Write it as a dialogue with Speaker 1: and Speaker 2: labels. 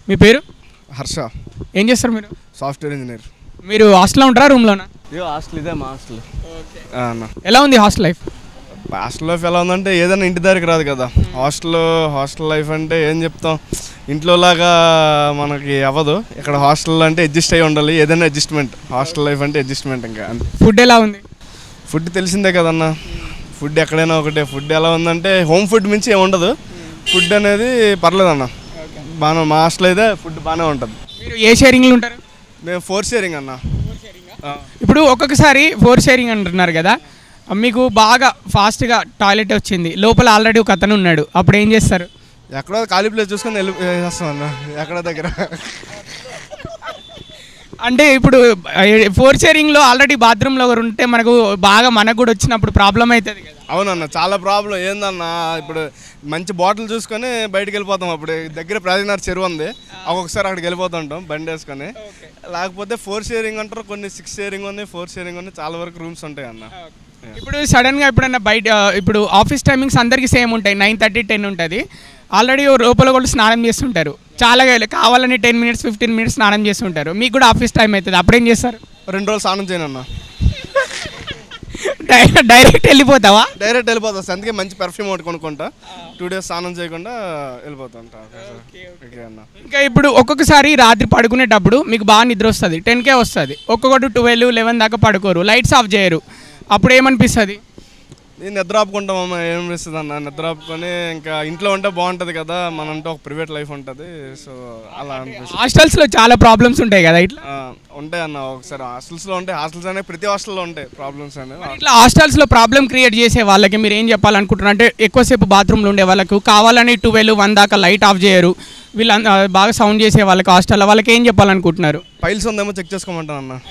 Speaker 1: మీ పేరు
Speaker 2: హర్ష
Speaker 1: ఏం చేస్తారు మీరు
Speaker 2: సాఫ్ట్వేర్ ఇంజనీర్
Speaker 1: మీరు హాస్టల్లో ఉంటారా రూమ్లోనా
Speaker 2: ఇదో హాస్టల్ ఇదే మా హాస్టల్ అన్న
Speaker 1: ఎలా ఉంది హాస్టల్ లైఫ్
Speaker 2: హాస్టల్ లైఫ్ ఎలా ఉందంటే ఏదైనా ఇంటి దగ్గరికి రాదు కదా హాస్టల్ హాస్టల్ లైఫ్ అంటే ఏం చెప్తాం ఇంట్లో లాగా మనకి అవ్వదు ఇక్కడ హాస్టల్ అంటే అడ్జస్ట్ అయి ఉండాలి ఏదైనా అడ్జస్ట్మెంట్ హాస్టల్ లైఫ్ అంటే అడ్జస్ట్మెంట్ ఇంకా అంతే
Speaker 1: ఫుడ్ ఎలా ఉంది
Speaker 2: ఫుడ్ తెలిసిందే కదన్న ఫుడ్ ఎక్కడైనా ఒకటే ఫుడ్ ఎలా ఉందంటే హోమ్ ఫుడ్ మించి ఏమి ఉండదు ఫుడ్ అనేది పర్లేదన్న బాగా మా హాస్టల్ అయితే ఫుడ్ బాగానే ఉంటుంది
Speaker 1: మీరు ఏ షేరింగ్లో ఉంటారు
Speaker 2: మేము ఫోర్ షేరింగ్ అన్న ఆ.
Speaker 1: ఇప్పుడు ఒక్కొక్కసారి ఫోర్ షేరింగ్ అంటున్నారు కదా మీకు బాగా ఫాస్ట్గా టాయిలెట్ వచ్చింది లోపల ఆల్రెడీ ఒక అతను ఉన్నాడు అప్పుడు ఏం చేస్తారు
Speaker 2: ఎక్కడో ఖాళీ ప్లేస్ చూసుకొని వెళ్ళి చేస్తాం అన్న ఎక్కడ దగ్గర
Speaker 1: అంటే ఇప్పుడు ఫోర్ షేరింగ్లో ఆల్రెడీ బాత్రూంలో ఒకరు ఉంటే మనకు బాగా మనకు కూడా వచ్చినప్పుడు ప్రాబ్లం అవుతుంది కదా
Speaker 2: అవునన్న చాలా ప్రాబ్లం ఏందన్న ఇప్పుడు మంచి బాటిల్ చూసుకొని బయటికి వెళ్ళిపోతాం అప్పుడు దగ్గర ప్రాజీనగర్ చెరువు ఉంది ఒక్కొక్కసారి అక్కడికి వెళ్ళిపోతుంటాం బండి వేసుకొని లేకపోతే ఫోర్ షేరింగ్ అంటారు కొన్ని సిక్స్ షేరింగ్ ఉంది ఫోర్ షేరింగ్ ఉంది చాలా వరకు రూమ్స్ ఉంటాయి అన్న
Speaker 1: ఇప్పుడు సడన్గా ఎప్పుడైనా బయట ఇప్పుడు ఆఫీస్ టైమింగ్స్ అందరికీ సేమ్ ఉంటాయి నైన్ థర్టీ టెన్ ఉంటుంది ఆల్రెడీ లోపల కూడా స్నానం చేస్తుంటారు చాలా కావాలని టెన్ మినిట్స్ ఫిఫ్టీన్ మినిట్స్ స్నానం చేస్తుంటారు మీకు కూడా ఆఫీస్ టైం అవుతుంది అప్పుడేం చేస్తారు
Speaker 2: రెండు రోజులు స్నానం చేయను అన్న
Speaker 1: డై- డైరెక్ట్ వెళ్ళిపోతావా
Speaker 2: డైరెక్ట్ వెళ్ళిపోతాం అందుకే మంచి పెర్ఫ్యూమ్ ఒకటి కొనుక్కుంటా టూ డేస్ స్నానం చేయకుండా వెళ్ళిపోతుంటా ఓకే అన్న
Speaker 1: ఇంకా ఇప్పుడు ఒక్కొక్కసారి రాత్రి పడుకునేటప్పుడు మీకు బాగా నిద్ర వస్తుంది టెన్కే వస్తుంది ఒక్కొక్కటి ట్వెల్వ్ లెవెన్ దాకా పడుకోరు లైట్స్ ఆఫ్ చేయరు అప్పుడు ఏమనిపిస్తుంది
Speaker 2: నేను నిద్ర ఆపుకుంటామమ్మ ఏం ఇస్తుంది అన్న నిద్ర ఆపుకొని ఇంకా ఇంట్లో ఉంటే బాగుంటుంది కదా మనంటే ఒక ప్రైవేట్ లైఫ్ ఉంటుంది సో అలా అనిపిస్తుంది
Speaker 1: హాస్టల్స్లో చాలా ప్రాబ్లమ్స్ ఉంటాయి కదా ఇట్లా
Speaker 2: ఆ, ఉంటాయి అన్న ఒకసారి హాస్టల్స్లో ఉంటాయి హాస్టల్స్ అనేవి ప్రతి హాస్టల్లో ఉంటాయి ప్రాబ్లమ్స్ అనేవి
Speaker 1: ఇట్లా హాస్టల్స్లో ప్రాబ్లం క్రియేట్ చేసే వాళ్ళకి మీరు ఏం చెప్పాలనుకుంటున్నారు అంటే ఎక్కువసేపు బాత్రూమ్లో ఉండే వాళ్ళకు కావాలని ట్వెల్వ్ వన్ దాకా లైట్ ఆఫ్ చేయరు వీళ్ళు బాగా సౌండ్ చేసే వాళ్ళకి హాస్టల్లో వాళ్ళకి ఏం చెప్పాలనుకుంటున్నారు
Speaker 2: ఫైల్స్ ఉందేమో చెక్ చేసుకోమంటాను అన్న